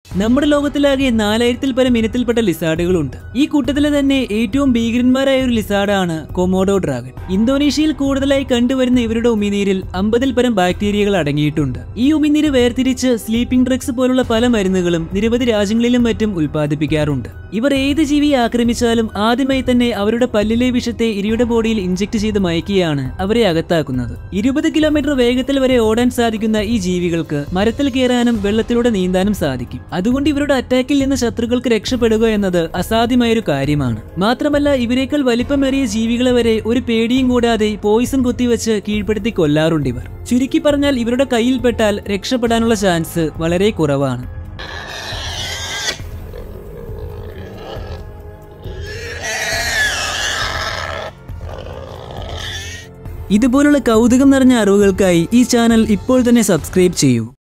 നമ്മുടെ ലോകത്തിലാകെ നാലായിരത്തിൽ പരം ഇനത്തിൽപ്പെട്ട ലിസാർഡുകളുണ്ട് ഈ കൂട്ടത്തിലെ തന്നെ ഏറ്റവും ഭീകരന്മാരായ ഒരു ലിസാർഡാണ് കൊമോഡോ ഡ്രാഗൺ ഇന്തോനേഷ്യയിൽ കൂടുതലായി കണ്ടുവരുന്ന ഇവരുടെ ഉമിനീരിൽ അമ്പതിൽ പരം ബാക്ടീരിയകൾ അടങ്ങിയിട്ടുണ്ട് ഈ ഉമിനീര് വേർതിരിച്ച് സ്ലീപ്പിംഗ് ഡ്രഗ്സ് പോലുള്ള പല മരുന്നുകളും നിരവധി രാജ്യങ്ങളിലും മറ്റും ഉൽപ്പാദിപ്പിക്കാറുണ്ട് ഇവർ ഏത് ജീവിയെ ആക്രമിച്ചാലും ആദ്യമായി തന്നെ അവരുടെ പല്ലിലെ വിഷത്തെ ഇരയുടെ ബോഡിയിൽ ഇഞ്ചെക്ട് ചെയ്ത് മയക്കിയാണ് അവരെ അകത്താക്കുന്നത് ഇരുപത് കിലോമീറ്റർ വേഗത്തിൽ വരെ ഓടാൻ സാധിക്കുന്ന ഈ ജീവികൾക്ക് മരത്തിൽ കയറാനും വെള്ളത്തിലൂടെ നീന്താനും സാധിക്കും അതുകൊണ്ട് ഇവരുടെ അറ്റാക്കിൽ നിന്ന് ശത്രുക്കൾക്ക് രക്ഷപ്പെടുക എന്നത് അസാധ്യമായൊരു കാര്യമാണ് മാത്രമല്ല ഇവരെക്കാൾ വലിപ്പമേറിയ ജീവികളെ വരെ ഒരു പേടിയും കൂടാതെ പോയിസൺ കുത്തിവെച്ച് കീഴ്പ്പെടുത്തി കൊല്ലാറുണ്ട് ഇവർ ചുരുക്കി പറഞ്ഞാൽ ഇവരുടെ കയ്യിൽപ്പെട്ടാൽ രക്ഷപ്പെടാനുള്ള ചാൻസ് വളരെ കുറവാണ് ഇതുപോലുള്ള കൗതുകം നിറഞ്ഞ അറിവുകൾക്കായി ഈ ചാനൽ ഇപ്പോൾ തന്നെ സബ്സ്ക്രൈബ് ചെയ്യൂ